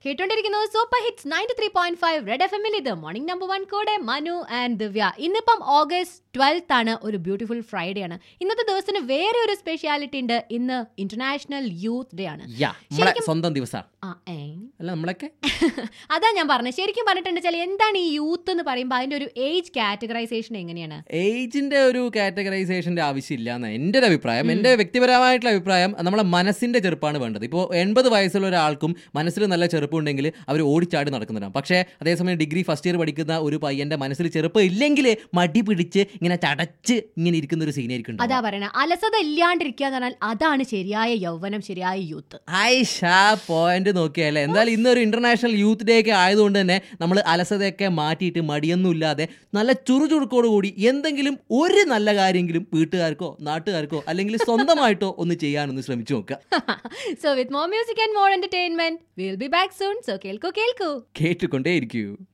കേട്ടോണ്ടിരിക്കുന്നത് super hits ninety three point five red F എമ്മിൽ ഇത് morning number one കൂടെ Manu and ദിവ്യ ഇന്നിപ്പം ഓഗസ്റ്റ് ട്വൽത്ത് ആണ് ഒരു ബ്യൂട്ടിഫുൾ ഫ്രൈഡേ ആണ് ഇന്നത്തെ ദിവസത്തിന് വേറെ ഒരു സ്പെഷ്യാലിറ്റി ഉണ്ട് ഇന്ന് ഇന്റർനാഷണൽ യൂത്ത് ഡേ ആണ് യാ നമ്മളെ സ്വന്തം ദിവസാ ആ, ഏ. അല്ല നമ്മളൊക്കെ അതാ ഞാൻ പറഞ്ഞത് ശരിക്കും പറഞ്ഞിട്ടുണ്ട് വെച്ചാൽ എന്താണ് ഈ യൂത്ത് എന്ന് പറയുമ്പോൾ അതിന്റെ ഒരു ഏജ് കാറ്റഗറൈസേഷൻ എങ്ങനെയാണ് ഏജിന്റെ ഒരു കാറ്റഗറൈസേഷന്റെ ആവശ്യമില്ല എന്ന് എൻ്റെ ഒരു അഭിപ്രായം എൻ്റെ വ്യക്തിപരമായിട്ടുള്ള അഭിപ്രായം നമ്മളെ മനസ്സിന്റെ ചെറുപ്പാണ് വേണ്ടത് ഇപ്പോൾ എൺപത് വയസ്സുള്ള ഒരാൾക്കും മനസ്സിൽ നല്ല ചെറുപ്പമുണ്ടെങ്കിൽ അവർ ഓടിച്ചാടി നടക്കുന്നവരാണ് പക്ഷേ അതേസമയം ഡിഗ്രി ഫസ്റ്റ് ഇയർ പഠിക്കുന്ന ഒരു പയ്യന്റെ മനസ്സിൽ ചെറുപ്പം ഇല്ലെങ്കിൽ മടി പിടിച്ച് ഇങ്ങനെ ചടച്ച് ഇങ്ങനെ ഇരിക്കുന്ന ഒരു സീനായിരിക്കും അതാ പറയണ അലസത ഇല്ലാണ്ടിരിക്കുക എന്ന് പറഞ്ഞാൽ അതാണ് ശരിയായ യൗവനം ശരിയായ യൂത്ത് ഐഷാ പോയിന്റ് നോക്കിയല്ലേ എന്തായാലും ഇന്നൊരു ഇന്റർനാഷണൽ യൂത്ത് ഡേ ഒക്കെ ആയതുകൊണ്ട് തന്നെ നമ്മൾ അലസതയൊക്കെ മാറ്റിയിട്ട് മടിയൊന്നും ഇല്ലാതെ നല്ല ചുറുചുറുക്കോട് കൂടി എന്തെങ്കിലും ഒരു നല്ല കാര്യമെങ്കിലും വീട്ടുകാർക്കോ നാട്ടുകാർക്കോ അല്ലെങ്കിൽ സ്വന്തമായിട്ടോ ഒന്ന് ചെയ്യാനൊന്ന് ശ്രമിച്ചു നോക്കുക so with more music and more entertainment will be back soon so കേൾക്കൂ കേൾക്കൂ കേട്ടുകൊണ്ടേയിരിക്കൂ